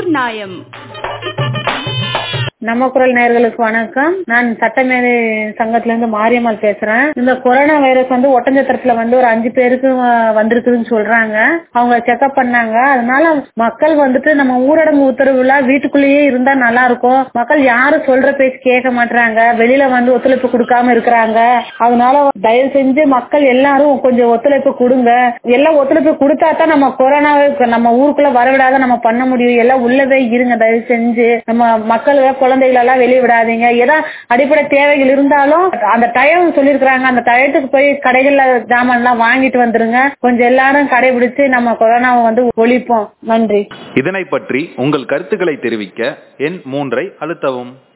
நாயம் நம்ம குரல் நேயர்களுக்கு வணக்கம் நான் சட்டமேதை சங்கத்துல இருந்து மாரியம்மாள் பேசுறேன் இந்த கொரோனா வைரஸ் வந்து ஒட்டஞ்சத்திரத்துல வந்து ஒரு அஞ்சு பேருக்கு அஹ், வந்திருக்குதுன்னு சொல்றாங்க அவங்க செக்அப் பண்ணாங்க அதனால மக்கள் வந்துட்டு நம்ம ஊரடங்கு உத்தரவுல வீட்டுக்குள்ளேயே இருந்தா நல்லா இருக்கும் மக்கள் யாரும் சொல்ற பேச்சு கேட்க மாட்டாங்க வெளியில வந்து ஒத்துழைப்பு கொடுக்காம இருக்கிறாங்க அதனால தயவு செஞ்சு மக்கள் எல்லாரும் கொஞ்சம் ஒத்துழைப்பு கொடுங்க எல்லாம் ஒத்துழைப்பு கொடுத்தா தான் நம்ம கொரோனாவை நம்ம ஊருக்குள்ள வரவிடாத நம்ம பண்ண முடியும் எல்லாம் உள்ளவே இருங்க தயவு செஞ்சு நம்ம மக்கள் குழந்தைகள் எல்லாம் வெளியே விடாதீங்க ஏதோ அடிப்படை தேவைகள் இருந்தாலும் அந்த டயம் சொல்லியிருக்கிறாங்க அந்த டயத்துக்கு போய் கடைகள்ல ஜாமான் எல்லாம் வாங்கிட்டு வந்துருங்க கொஞ்சம் எல்லாரும் கடைபிடிச்சு நம்ம கொரோனாவை வந்து ஒழிப்போம் நன்றி இதனை பற்றி உங்கள் கருத்துக்களை தெரிவிக்க எண் மூன்றை அழுத்தவும்